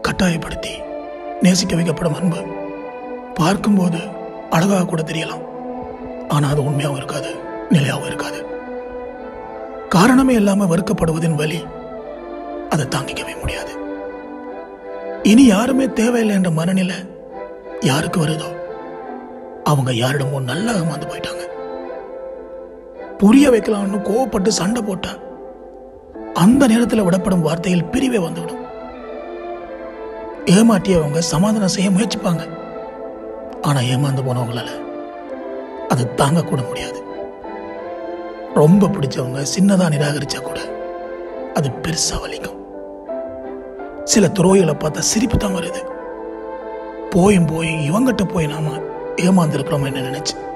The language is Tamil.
கட்டாயப்படுத்தி நேசிக்க வைக்கப்படும் அன்பு பார்க்கும்போது அழகாக கூட தெரியலாம் ஆனால் அது உண்மையாகவும் இருக்காது நிலையாகவும் இருக்காது காரணமே இல்லாமல் வெறுக்கப்படுவதின் வலி அதை தாங்கிக்கவே முடியாது இனி யாருமே தேவையில்லை என்ற மனநிலை யாருக்கு வருதோ அவங்க யாரிடமோ நல்லா ஏமாந்து போயிட்டாங்க புரிய வைக்கலாம்னு கோவப்பட்டு சண்டை போட்டா அந்த நேரத்தில் விடப்படும் வார்த்தையில் பிரிவே வந்துவிடும் ஏமாற்றியவங்க சமாதானம் செய்ய முயற்சிப்பாங்க ஆனா ஏமாந்து போனவங்களால அதை தாங்க கூட முடியாது ரொம்ப பிடிச்சவங்க சின்னதா நிராகரிச்சா கூட அது பெருசா வலிக்கும் சில துரோகிகளை பார்த்தா சிரிப்பு தான் வருது போயும் போய் இவங்கிட்ட போய் நாம ஏமாந்துருக்கிறோம் என்ன நினைச்சு